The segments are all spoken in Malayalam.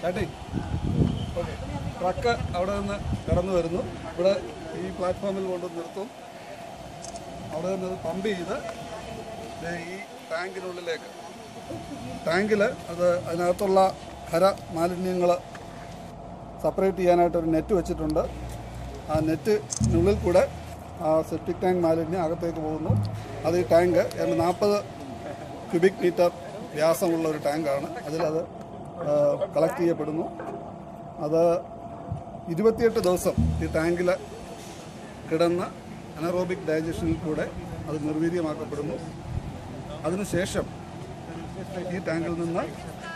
ചേട്ടി ഓക്കെ ട്രക്ക് അവിടെ നിന്ന് കടന്നു വരുന്നു ഇവിടെ ഈ പ്ലാറ്റ്ഫോമിൽ കൊണ്ട് നിർത്തും അവിടെ നിന്ന് അത് പമ്പ് ചെയ്ത് ദേ ഈ ടാങ്കിനുള്ളിലേക്ക് ടാങ്കിൽ അത് അതിനകത്തുള്ള ഖര മാലിന്യങ്ങൾ സെപ്പറേറ്റ് ചെയ്യാനായിട്ട് ഒരു നെറ്റ് വെച്ചിട്ടുണ്ട് ആ നെറ്റിനുള്ളിൽ കൂടെ ആ സെപ്റ്റിക് ടാങ്ക് മാലിന്യം അകത്തേക്ക് പോകുന്നു അത് ഈ ടാങ്ക് ഏതാണ്ട് നാൽപ്പത് ക്യൂബിക് മീറ്റർ വ്യാസമുള്ള ഒരു ടാങ്കാണ് അതിലത് കളക്ട് ചെയ്യപ്പെടുന്നു അത് ഇരുപത്തിയെട്ട് ദിവസം ഈ ടാങ്കിൽ കിടന്ന അനറോബിക് ഡൈജഷനിൽ കൂടെ അത് നിർവീര്യമാക്കപ്പെടുന്നു അതിനുശേഷം ഈ ടാങ്കിൽ നിന്ന്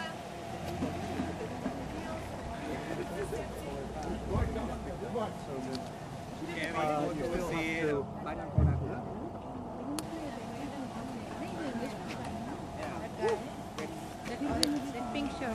That pink shirt.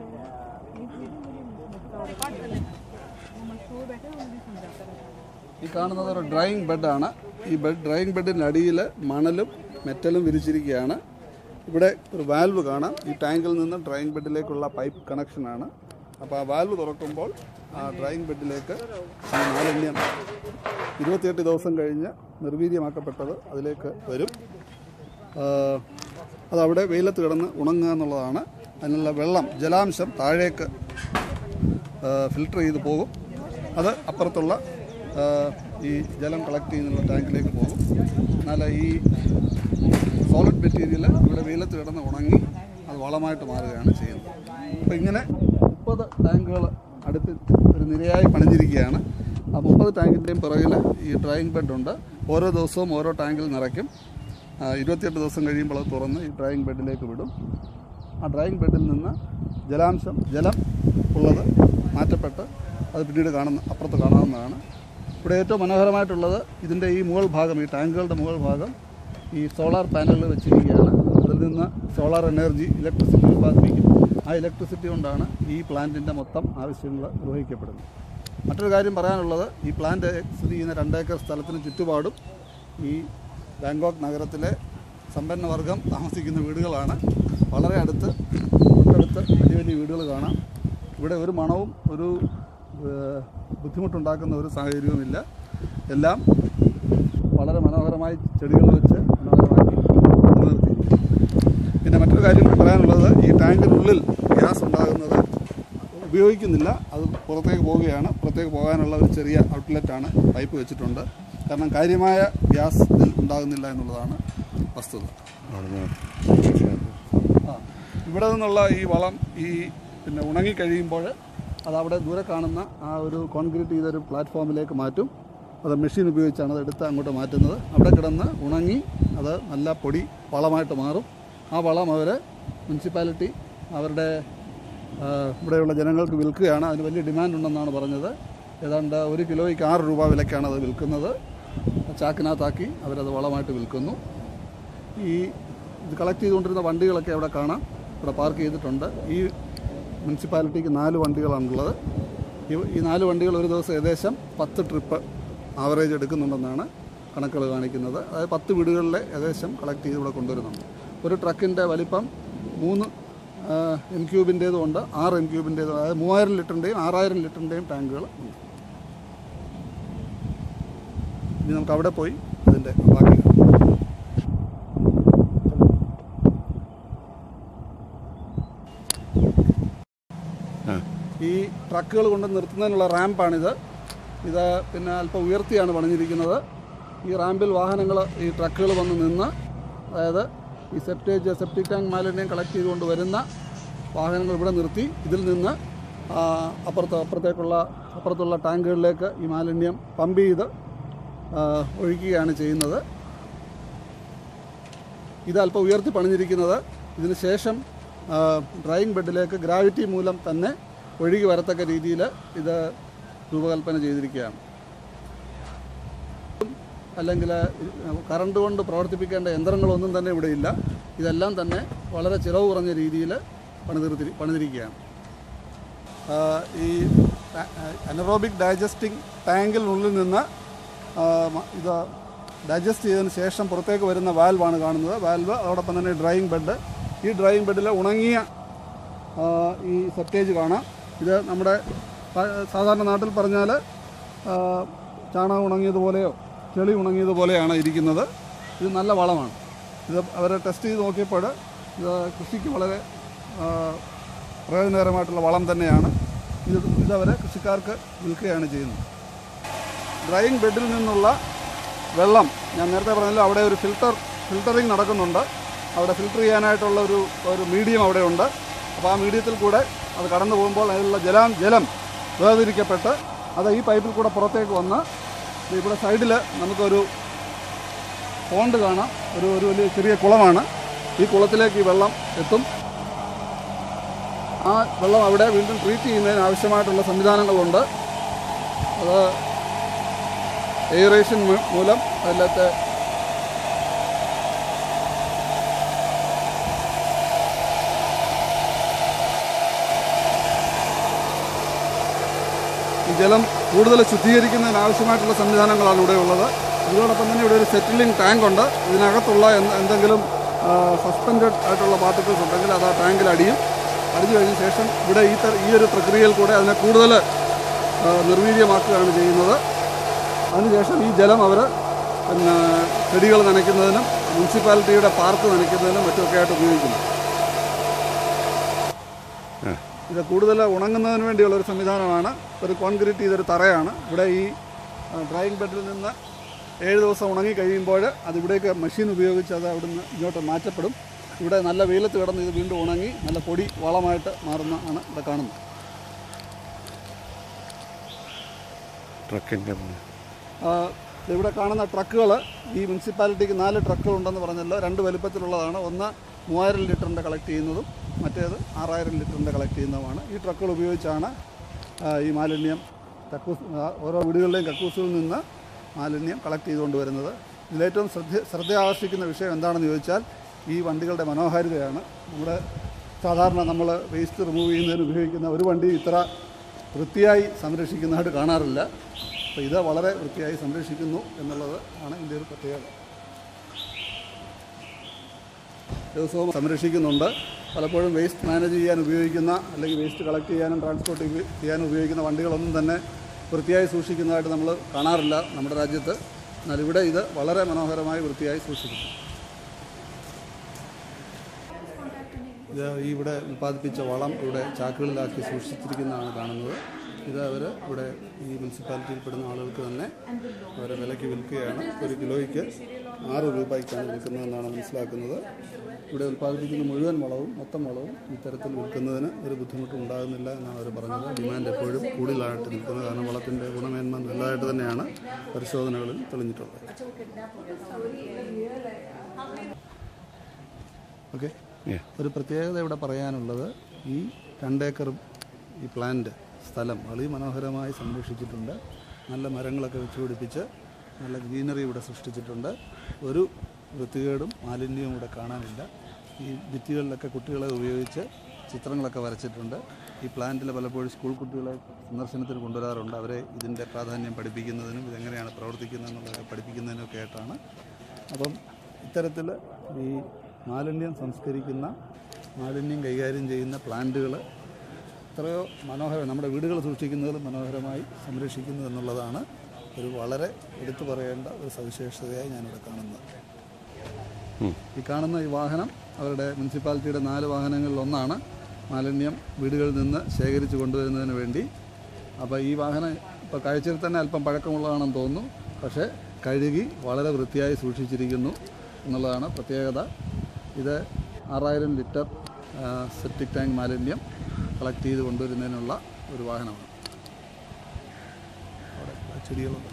ഈ കാണുന്നത് ഒരു ഡ്രൈയിങ് ബെഡാണ് ഈ ബെഡ് ഡ്രൈയിങ് ബെഡിൻ്റെ അടിയിൽ മണലും മെറ്റലും വിരിച്ചിരിക്കുകയാണ് ഇവിടെ ഒരു വാൽവ് കാണാം ഈ ടാങ്കിൽ നിന്ന് ഡ്രൈയിങ് ബെഡിലേക്കുള്ള പൈപ്പ് കണക്ഷനാണ് അപ്പോൾ ആ വാൽവ് തുറക്കുമ്പോൾ ആ ഡ്രൈയിങ് ബെഡിലേക്ക് ഈ മാലിന്യം ഇരുപത്തിയെട്ട് ദിവസം കഴിഞ്ഞ് നിർവീര്യമാക്കപ്പെട്ടത് അതിലേക്ക് വരും ആ, അതവിടെ വെയിലത്ത് കിടന്ന് ഉണങ്ങുക എന്നുള്ളതാണ് അതിനുള്ള വെള്ളം ജലാംശം താഴേക്ക് ഫിൽട്ടർ ചെയ്ത് പോകും അത് അപ്പുറത്തുള്ള ആ, ഈ ജലം കളക്ട് ചെയ്യുന്നുള്ള ടാങ്കിലേക്ക് പോകും എന്നാൽ ഈ സോളിഡ് മെറ്റീരിയൽ ഇവിടെ വെയിലത്ത് കിടന്ന് ഉണങ്ങി അത് വളമായിട്ട് മാറുകയാണ് ചെയ്യുന്നത് അപ്പോൾ ഇങ്ങനെ മുപ്പത് ടാങ്കുകൾ അടുത്ത് ഒരു നിരയായി പണിഞ്ഞിരിക്കുകയാണ് ആ മുപ്പത് ടാങ്കിൻ്റെയും പുറകിൽ ഈ ഡ്രൈയിങ് ബെഡ് ഉണ്ട് ഓരോ ദിവസവും ഓരോ ടാങ്കിൽ നിറയ്ക്കും ആ, ഇരുപത്തിയെട്ട് ദിവസം കഴിയുമ്പോൾ അത് തുറന്ന് ഈ ഡ്രൈയിങ് ബെഡിലേക്ക് വിടും ആ ഡ്രൈയിങ് ബെഡിൽ നിന്ന് ജലാംശം ജലം ഉള്ളത് മാറ്റപ്പെട്ട് അത് പിന്നീട് കാണുന്ന അപ്പുറത്ത് കാണാവുന്നതാണ് ഇവിടെ ഏറ്റവും മനോഹരമായിട്ടുള്ളത് ഇതിൻ്റെ ഈ മുകൾ ഭാഗം ഈ ടാങ്കുകളുടെ മുകൾ ഭാഗം ഈ സോളാർ പാനലുകൾ വെച്ചിരിക്കുകയാണ് അതിൽ നിന്ന് സോളാർ എനർജി ഇലക്ട്രിസിറ്റി ഉൽപ്പാദിപ്പിക്കും ആ ഇലക്ട്രിസിറ്റി കൊണ്ടാണ് ഈ പ്ലാന്റിൻ്റെ മൊത്തം ആവശ്യങ്ങൾ നിർവഹിക്കപ്പെടുന്നത് മറ്റൊരു കാര്യം പറയാനുള്ളത് ഈ പ്ലാന്റ് സ്ഥിതി ചെയ്യുന്ന രണ്ടേക്കർ സ്ഥലത്തിന് ചുറ്റുപാടും ഈ ബാങ്കോക്ക് നഗരത്തിലെ സമ്പന്നവർഗം താമസിക്കുന്ന വീടുകളാണ് വളരെ അടുത്ത് തൊട്ടടുത്ത് വലിയ വലിയ വീടുകൾ കാണാം ഇവിടെ ഒരു മണവും ഒരു ഏഹ്, ബുദ്ധിമുട്ടുണ്ടാക്കുന്ന ഒരു സാഹചര്യവുമില്ല എല്ലാം വളരെ മനോഹരമായി ചെടികൾ വെച്ച് മനോഹരമാക്കി നിലനിർത്തിയിരിക്കുന്നു പിന്നെ മറ്റൊരു കാര്യം കൂടി പറയാനുള്ളത് ഈ ടാങ്കിനുള്ളിൽ ഗ്യാസ് ഉണ്ടാകുന്നത് ഉപയോഗിക്കുന്നില്ല അത് പുറത്തേക്ക് പോവുകയാണ് പുറത്തേക്ക് പോകാനുള്ള ഒരു ചെറിയ ഔട്ട്ലെറ്റാണ് പൈപ്പ് വെച്ചിട്ടുണ്ട് കാരണം കാര്യമായ ഗ്യാസ് ഇതിൽ ഉണ്ടാകുന്നില്ല എന്നുള്ളതാണ് വസ്തുത ആ ഇവിടെ നിന്നുള്ള ഈ വളം ഈ പിന്നെ ഉണങ്ങി കഴിയുമ്പോൾ അത് അവിടെ ദൂരെ കാണുന്ന ആ ഒരു കോൺക്രീറ്റ് ചെയ്തൊരു പ്ലാറ്റ്ഫോമിലേക്ക് മാറ്റും അത് മെഷീൻ ഉപയോഗിച്ചാണ് അത് എടുത്ത് അങ്ങോട്ട് മാറ്റുന്നത് അവിടെ കിടന്ന് ഉണങ്ങി അത് നല്ല പൊടി വളമായിട്ട് മാറും ആ വളം അവർ മുനിസിപ്പാലിറ്റി അവരുടെ ആ, ഇവിടെയുള്ള ജനങ്ങൾക്ക് വിൽക്കുകയാണ് അതിന് വലിയ ഡിമാൻഡ് ഉണ്ടെന്നാണ് പറഞ്ഞത് ഏതാണ്ട് ഒരു കിലോയ്ക്ക് ആറ് രൂപ വിലക്കാണ് അത് വിൽക്കുന്നത് ചാക്കിനകത്താക്കി അവരത് വളമായിട്ട് വിൽക്കുന്നു ഈ ഇത് കളക്ട് ചെയ്തുകൊണ്ടിരുന്ന വണ്ടികളൊക്കെ അവിടെ കാണാം ഇവിടെ പാർക്ക് ചെയ്തിട്ടുണ്ട് ഈ മുനിസിപ്പാലിറ്റിക്ക് നാല് വണ്ടികളാണുള്ളത് ഈ ഈ നാല് വണ്ടികൾ ഒരു ദിവസം ഏകദേശം പത്ത് ട്രിപ്പ് ആവറേജ് എടുക്കുന്നുണ്ടെന്നാണ് കണക്കുകൾ കാണിക്കുന്നത് അതായത് പത്ത് വീടുകളിലെ ഏകദേശം കളക്ട് ചെയ്ത് ഇവിടെ കൊണ്ടുവരുന്നുണ്ട് ഒരു ട്രക്കിൻ്റെ വലിപ്പം മൂന്ന് എം ക്യൂബിൻ്റേതും ഉണ്ട് ആറ് എം ക്യൂബിൻ്റേതും അതായത് മൂവായിരം ലിറ്ററിൻ്റെയും ആറായിരം ലിറ്ററിൻ്റെയും ടാങ്കുകൾ ഉണ്ട് ഇനി നമുക്ക് അവിടെ പോയി അതിൻ്റെ ബാക്കി കാണാം. ഈ ട്രക്കുകൾ കൊണ്ട് നിർത്തുന്നതിനുള്ള റാമ്പാണിത് ഇത് പിന്നെ അല്പം ഉയർത്തിയാണ് പണിഞ്ഞിരിക്കുന്നത് ഈ റാമ്പിൽ വാഹനങ്ങൾ ഈ ട്രക്കുകൾ വന്ന് നിന്ന് അതായത് ഈ സെപ്റ്റേജ് സെപ്റ്റിക് ടാങ്ക് മാലിന്യം കളക്ട് ചെയ്തുകൊണ്ട് വരുന്ന വാഹനങ്ങൾ ഇവിടെ നിർത്തി ഇതിൽ നിന്ന് ആ, അപ്പുറത്ത് അപ്പുറത്തേക്കുള്ള അപ്പുറത്തുള്ള ടാങ്കുകളിലേക്ക് ഈ മാലിന്യം പമ്പ് ചെയ്ത് ആ, ഒഴിക്കുകയാണ് ചെയ്യുന്നത് ഇത് അല്പം ഉയർത്തി പണിഞ്ഞിരിക്കുന്നത് ഇതിന് ശേഷം ഡ്രൈയിങ് ബെഡിലേക്ക് ഗ്രാവിറ്റി മൂലം തന്നെ ഒഴുകി വരത്തക്ക രീതിയിൽ ഇത് രൂപകൽപ്പന ചെയ്തിരിക്കുകയാണ് അല്ലെങ്കിൽ കറണ്ട് കൊണ്ട് പ്രവർത്തിപ്പിക്കേണ്ട യന്ത്രങ്ങളൊന്നും തന്നെ ഇവിടെ ഇല്ല ഇതെല്ലാം തന്നെ വളരെ ചിലവ് കുറഞ്ഞ രീതിയിൽ പണിതീർത്തി പണിതിരിക്കുകയാണ് ആ, ഈ അനറോബിക് ഡൈജസ്റ്റിംഗ് ടാങ്കിനുള്ളിൽ നിന്ന് ആ, മ- ഇത് ഡൈജസ്റ്റ് ചെയ്തതിന് ശേഷം പുറത്തേക്ക് വരുന്ന വാൽവാണ് കാണുന്നത് വാൽവ് അതോടൊപ്പം തന്നെ ഡ്രൈയിങ് ബെഡ് ഈ ഡ്രൈയിങ് ബെഡിൽ ഉണങ്ങിയ ആ, ഈ സെപ്റ്റേജ് കാണാം ഇത് നമ്മുടെ പ- സാധാരണ നാട്ടിൽ പറഞ്ഞാൽ ആ, ചാണകം ഉണങ്ങിയതുപോലെയോ ചെളി ഉണങ്ങിയതുപോലെയാണ് ഇരിക്കുന്നത് ഇത് നല്ല വളമാണ് ഇത് അവർ ടെസ്റ്റ് ചെയ്ത് നോക്കിയപ്പോൾ ഇത് കൃഷിക്ക് വളരെ ആ, പ്രയോജനകരമായിട്ടുള്ള വളം തന്നെയാണ് ഇത് ഇതവർ കൃഷിക്കാർക്ക് വിൽക്കുകയാണ് ചെയ്യുന്നത് ഡ്രൈയിങ് ബെഡിൽ നിന്നുള്ള വെള്ളം ഞാൻ നേരത്തെ പറഞ്ഞല്ലോ അവിടെ ഒരു ഫിൽട്ടർ ഫിൽട്ടറിങ് നടക്കുന്നുണ്ട് അവിടെ ഫിൽട്ടർ ചെയ്യാനായിട്ടുള്ള ഒരു ഒരു മീഡിയം അവിടെ ഉണ്ട് അപ്പോൾ ആ മീഡിയത്തിൽ കൂടെ അത് കടന്നു പോകുമ്പോൾ അതിലുള്ള ജലം ജലം വേർതിരിക്കപ്പെട്ട് അത് ഈ പൈപ്പിൽ കൂടെ പുറത്തേക്ക് വന്ന് ദേ ഇവിടെ സൈഡിൽ നമുക്കൊരു പോണ്ട് കാണാം ഒരു ഒരു വലിയ ചെറിയ കുളമാണ് ഈ കുളത്തിലേക്ക് ഈ വെള്ളം എത്തും ആ വെള്ളം അവിടെ വീണ്ടും ട്രീറ്റ് ചെയ്യുന്നതിന് ആവശ്യമായിട്ടുള്ള സംവിധാനങ്ങളുണ്ട് അത് എയറേഷൻ മൂലം അതിലത്തെ ഈ ജലം കൂടുതൽ ശുദ്ധീകരിക്കുന്നതിന് ആവശ്യമായിട്ടുള്ള സംവിധാനങ്ങളാണ് ഇവിടെ ഉള്ളത് ഇതോടൊപ്പം തന്നെ ഇവിടെ ഒരു സെറ്റിലിംഗ് ടാങ്ക് ഉണ്ട് ഇതിനകത്തുള്ള എന്ത് എന്തെങ്കിലും സസ്പെൻഡഡ് ആയിട്ടുള്ള പാർട്ടിക്കിൾസ് ഉണ്ടെങ്കിൽ അത് ആ ടാങ്കിൽ അടിയും അടിഞ്ഞു കഴിഞ്ഞ ശേഷം ഇവിടെ ഈ ത- ഈ ഒരു പ്രക്രിയയിൽ കൂടെ അതിനെ കൂടുതൽ ആ, നിർവീര്യമാക്കുകയാണ് ചെയ്യുന്നത് അതിനുശേഷം ഈ ജലം അവർ പിന്നെ ചെടികൾ നനയ്ക്കുന്നതിനും മുനിസിപ്പാലിറ്റിയുടെ പാർക്ക് നനയ്ക്കുന്നതിനും മറ്റുമൊക്കെ ആയിട്ട് ഉപയോഗിക്കുന്നു ഇത് കൂടുതൽ ഉണങ്ങുന്നതിന് വേണ്ടിയുള്ള ഒരു സംവിധാനമാണ് ഒരു കോൺക്രീറ്റ് ചെയ്തൊരു തറയാണ് ഇവിടെ ഈ ഡ്രൈയിങ് ബെഡിൽ നിന്ന് ഏഴ് ദിവസം ഉണങ്ങി കഴിയുമ്പോൾ അത് ഇവിടേക്ക് മെഷീൻ ഉപയോഗിച്ച് അത് അവിടുന്ന് ഇങ്ങോട്ട് മാറ്റപ്പെടും ഇവിടെ നല്ല വെയിലത്ത് കിടന്ന് ഇത് വീണ്ടും ഉണങ്ങി നല്ല പൊടി വളമായിട്ട് മാറുന്ന ആണ് ഇവിടെ കാണുന്നത് ട്രക്കിൻ്റെ ആ, ഇവിടെ കാണുന്ന ട്രക്കുകൾ ഈ മുനിസിപ്പാലിറ്റിക്ക് നാല് ട്രക്കുകൾ ഉണ്ടെന്ന് പറഞ്ഞല്ലോ രണ്ട് വലുപ്പത്തിലുള്ളതാണ് ഒന്ന് മൂവായിരം ലിറ്ററിൻ്റെ കളക്ട് ചെയ്യുന്നതും മറ്റേത് ആറായിരം ലിറ്ററിൻ്റെ കളക്ട് ചെയ്യുന്നതുമാണ് ഈ ട്രക്കുകൾ ഉപയോഗിച്ചാണ് ആ, ഈ മാലിന്യം കക്കൂസ് ആ, ഓരോ വീടുകളിലെയും കക്കൂസുകളിൽ നിന്ന് മാലിന്യം കളക്ട് ചെയ്തുകൊണ്ട് വരുന്നത് ഇതിലേറ്റവും ശ്രദ്ധ ശ്രദ്ധ ആകർഷിക്കുന്ന വിഷയം എന്താണെന്ന് ചോദിച്ചാൽ ഈ വണ്ടികളുടെ മനോഹാരിതയാണ് നമ്മുടെ സാധാരണ നമ്മൾ വേസ്റ്റ് റിമൂവ് ചെയ്യുന്നതിന് ഉപയോഗിക്കുന്ന ഒരു വണ്ടി ഇത്ര വൃത്തിയായി സംരക്ഷിക്കുന്നതായിട്ട് കാണാറില്ല അപ്പോൾ ഇത് വളരെ വൃത്തിയായി സംരക്ഷിക്കുന്നു എന്നുള്ളത് ആണ് ഇതിൻ്റെ ഒരു പ്രത്യേകത ദിവസവും സംരക്ഷിക്കുന്നുണ്ട് പലപ്പോഴും വേസ്റ്റ് മാനേജ് ചെയ്യാൻ ഉപയോഗിക്കുന്ന അല്ലെങ്കിൽ വേസ്റ്റ് കളക്ട് ചെയ്യാനും ട്രാൻസ്പോർട്ട് ചെയ്യാനും ഉപയോഗിക്കുന്ന വണ്ടികളൊന്നും തന്നെ വൃത്തിയായി സൂക്ഷിക്കുന്നതായിട്ട് നമ്മൾ കാണാറില്ല നമ്മുടെ രാജ്യത്ത് എന്നാൽ ഇവിടെ ഇത് വളരെ മനോഹരമായി വൃത്തിയായി സൂക്ഷിക്കുന്നു ഇത് ഈ ഇവിടെ ഉൽപ്പാദിപ്പിച്ച വളം ഇവിടെ ചാക്കുകളിലാക്കി സൂക്ഷിച്ചിരിക്കുന്നതാണ് കാണുന്നത് ഇത് അവർ ഇവിടെ ഈ മുനിസിപ്പാലിറ്റിയിൽ പെടുന്ന ആളുകൾക്ക് തന്നെ അവരെ വിലയ്ക്ക് വിൽക്കുകയാണ് ഒരു കിലോയ്ക്ക് ആറ് രൂപയ്ക്കാണ് വിൽക്കുന്നതെന്നാണ് മനസ്സിലാക്കുന്നത് ഇവിടെ ഉൽപ്പാദിപ്പിക്കുന്ന മുഴുവൻ വളവും മൊത്തം വളവും ഇത്തരത്തിൽ വിൽക്കുന്നതിന് ഒരു ബുദ്ധിമുട്ടും ഉണ്ടാകുന്നില്ല എന്നാണ് അവർ പറഞ്ഞത് ഡിമാൻഡ് എപ്പോഴും കൂടുതലായിട്ട് നിൽക്കുന്നത് കാരണം വളത്തിൻ്റെ ഗുണമേന്മ നല്ലതായിട്ട് തന്നെയാണ് പരിശോധനകളിൽ തെളിഞ്ഞിട്ടുള്ളത് ഓക്കെ ഒരു പ്രത്യേകത ഇവിടെ പറയാനുള്ളത് ഈ രണ്ടേക്കർ ഈ പ്ലാന്റ് സ്ഥലം വളരെ മനോഹരമായി സംരക്ഷിച്ചിട്ടുണ്ട് നല്ല മരങ്ങളൊക്കെ വെച്ച് പിടിപ്പിച്ച് നല്ല ഗ്രീനറി ഇവിടെ സൃഷ്ടിച്ചിട്ടുണ്ട് ഒരു വൃത്തികേടും മാലിന്യവും ഇവിടെ കാണാനില്ല ഈ ഭിത്തികളിലൊക്കെ കുട്ടികളെ ഉപയോഗിച്ച് ചിത്രങ്ങളൊക്കെ വരച്ചിട്ടുണ്ട് ഈ പ്ലാന്റിൽ പലപ്പോഴും സ്കൂൾ കുട്ടികളെ സന്ദർശനത്തിന് കൊണ്ടുവരാറുണ്ട് അവരെ ഇതിൻ്റെ പ്രാധാന്യം പഠിപ്പിക്കുന്നതിനും ഇതെങ്ങനെയാണ് പ്രവർത്തിക്കുന്നതെന്നുള്ളതൊക്കെ പഠിപ്പിക്കുന്നതിനൊക്കെ ആയിട്ടാണ് അപ്പം ഇത്തരത്തിൽ ഈ മാലിന്യം സംസ്കരിക്കുന്ന മാലിന്യം കൈകാര്യം ചെയ്യുന്ന പ്ലാന്റുകൾ എത്രയോ മനോഹരം നമ്മുടെ വീടുകൾ സൂക്ഷിക്കുന്നതിലും മനോഹരമായി സംരക്ഷിക്കുന്നു എന്നുള്ളതാണ് ഒരു വളരെ എടുത്തു പറയേണ്ട ഒരു സവിശേഷതയായി ഞാനിവിടെ കാണുന്നത് ഈ കാണുന്ന ഈ വാഹനം അവരുടെ മുനിസിപ്പാലിറ്റിയുടെ നാല് വാഹനങ്ങളിൽ ഒന്നാണ് മാലിന്യം വീടുകളിൽ നിന്ന് ശേഖരിച്ച് കൊണ്ടുവരുന്നതിന് വേണ്ടി അപ്പോൾ ഈ വാഹനം ഇപ്പോൾ കാഴ്ചയിൽ തന്നെ അല്പം പഴക്കമുള്ളതാണെന്ന് തോന്നുന്നു പക്ഷേ കഴുകി വളരെ വൃത്തിയായി സൂക്ഷിച്ചിരിക്കുന്നു എന്നുള്ളതാണ് പ്രത്യേകത ഇത് ആറായിരം ലിറ്റർ സെപ്റ്റിക് ടാങ്ക് മാലിന്യം കളക്ട് ചെയ്ത് കൊണ്ടുവരുന്നതിനുള്ള ഒരു വാഹനമാണ് അവിടെ ചെടികളുണ്ട്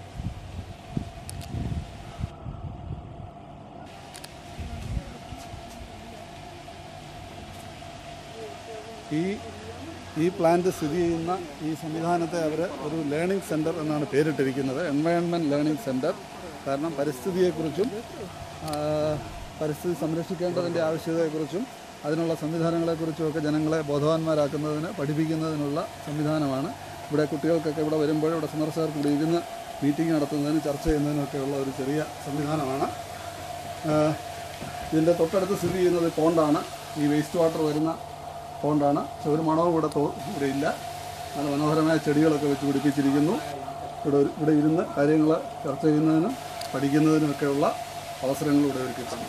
ഈ ഈ പ്ലാന്റ് സ്ഥിതി ചെയ്യുന്ന ഈ സംവിധാനത്തെ അവർ ഒരു ലേണിംഗ് സെൻറ്റർ എന്നാണ് പേരിട്ടിരിക്കുന്നത് എൻവയൺമെൻറ്റ് ലേണിംഗ് സെൻറ്റർ കാരണം പരിസ്ഥിതിയെക്കുറിച്ചും ആ, പരിസ്ഥിതി സംരക്ഷിക്കേണ്ടതിൻ്റെ ആവശ്യകതയെക്കുറിച്ചും അതിനുള്ള സംവിധാനങ്ങളെക്കുറിച്ചും ഒക്കെ ജനങ്ങളെ ബോധവാന്മാരാക്കുന്നതിന് പഠിപ്പിക്കുന്നതിനുള്ള സംവിധാനമാണ് ഇവിടെ കുട്ടികൾക്കൊക്കെ ഇവിടെ വരുമ്പോൾ ഇവിടെ സന്ദർശകർക്ക് കൂടി ഇരുന്ന് മീറ്റിംഗ് നടത്തുന്നതിന് ചർച്ച ചെയ്യുന്നതിനൊക്കെയുള്ള ഒരു ചെറിയ സംവിധാനമാണ് ആ, ഇതിൻ്റെ തൊട്ടടുത്ത് സ്ഥിതി ചെയ്യുന്നത് പോണ്ടാണ് ഈ വേസ്റ്റ് വാട്ടർ വരുന്ന പോണ്ടാണ് പക്ഷെ ഒരു മണവും ഇവിടെ തോ ഇവിടെ ഇല്ല നല്ല മനോഹരമായ ചെടികളൊക്കെ വെച്ച് പിടിപ്പിച്ചിരിക്കുന്നു ഇവിടെ ഒരു- ഇവിടെ ഇരുന്ന് കാര്യങ്ങൾ ചർച്ച ചെയ്യുന്നതിനും പഠിക്കുന്നതിനുമൊക്കെയുള്ള അവസരങ്ങൾ ഇവിടെ ഒരുക്കിയിട്ടുണ്ട്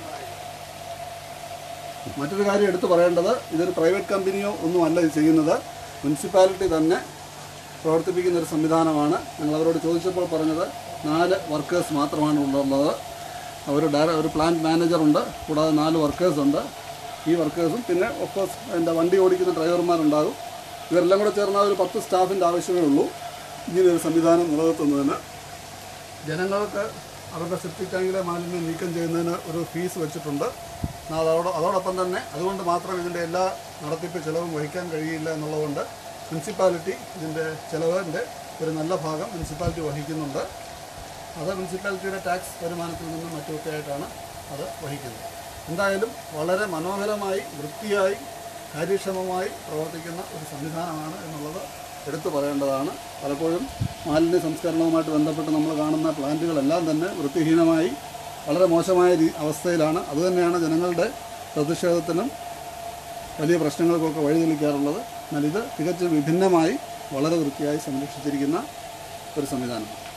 മറ്റൊരു കാര്യം എടുത്തു പറയേണ്ടത് ഇതൊരു പ്രൈവറ്റ് കമ്പനിയോ ഒന്നുമല്ല ഇത് ചെയ്യുന്നത് മുനിസിപ്പാലിറ്റി തന്നെ പ്രവർത്തിപ്പിക്കുന്ന ഒരു സംവിധാനമാണ് ഞങ്ങൾ അവരോട് ചോദിച്ചപ്പോൾ പറഞ്ഞത് നാല് വർക്കേഴ്സ് മാത്രമാണ് ഉള്ളത് ഒരു ഡയറ ഒരു പ്ലാന്റ് മാനേജറുണ്ട് കൂടാതെ നാല് വർക്കേഴ്സ് ഉണ്ട് ഈ വർക്കേഴ്സും പിന്നെ ഒഫ്കോഴ്സ് എൻ്റെ വണ്ടി ഓടിക്കുന്ന ഡ്രൈവർമാരുണ്ടാകും ഇവരെല്ലാം കൂടെ ചേർന്നാൽ ഒരു പത്ത് സ്റ്റാഫിൻ്റെ ആവശ്യമേ ഉള്ളൂ ഇങ്ങനെയൊരു സംവിധാനം നിലനിർത്തുന്നതിന് ജനങ്ങൾക്ക് അവരുടെ സെപ്റ്റിക് ടാങ്കിലെ മാലിന്യം നീക്കം ചെയ്യുന്നതിന് ഒരു ഫീസ് വെച്ചിട്ടുണ്ട് എന്നാൽ അതോട് അതോടൊപ്പം തന്നെ അതുകൊണ്ട് മാത്രം ഇതിൻ്റെ എല്ലാ നടത്തിപ്പ് ചിലവും വഹിക്കാൻ കഴിയില്ല എന്നുള്ളതുകൊണ്ട് മുനിസിപ്പാലിറ്റി ഇതിൻ്റെ ചിലവിൻ്റെ ഒരു നല്ല ഭാഗം മുനിസിപ്പാലിറ്റി വഹിക്കുന്നുണ്ട് അത് മുനിസിപ്പാലിറ്റിയുടെ ടാക്സ് വരുമാനത്തിൽ നിന്നും മറ്റുമൊക്കെ ആയിട്ടാണ് അത് വഹിക്കുന്നത് എന്തായാലും വളരെ മനോഹരമായി വൃത്തിയായി കാര്യക്ഷമമായി പ്രവർത്തിക്കുന്ന ഒരു സംവിധാനമാണ് എന്നുള്ളത് എടുത്തു പറയേണ്ടതാണ് പലപ്പോഴും മാലിന്യ സംസ്കരണവുമായിട്ട് ബന്ധപ്പെട്ട് നമ്മൾ കാണുന്ന പ്ലാന്റുകളെല്ലാം തന്നെ വൃത്തിഹീനമായി വളരെ മോശമായ രീ- അവസ്ഥയിലാണ് അതുതന്നെയാണ് ജനങ്ങളുടെ പ്രതിഷേധത്തിനും വലിയ പ്രശ്നങ്ങൾക്കൊക്കെ വഴിതെളിക്കാറുള്ളത് എന്നാൽ ഇത് തികച്ചും വിഭിന്നമായി വളരെ വൃത്തിയായി സംരക്ഷിച്ചിരിക്കുന്ന ഒരു സംവിധാനമാണ്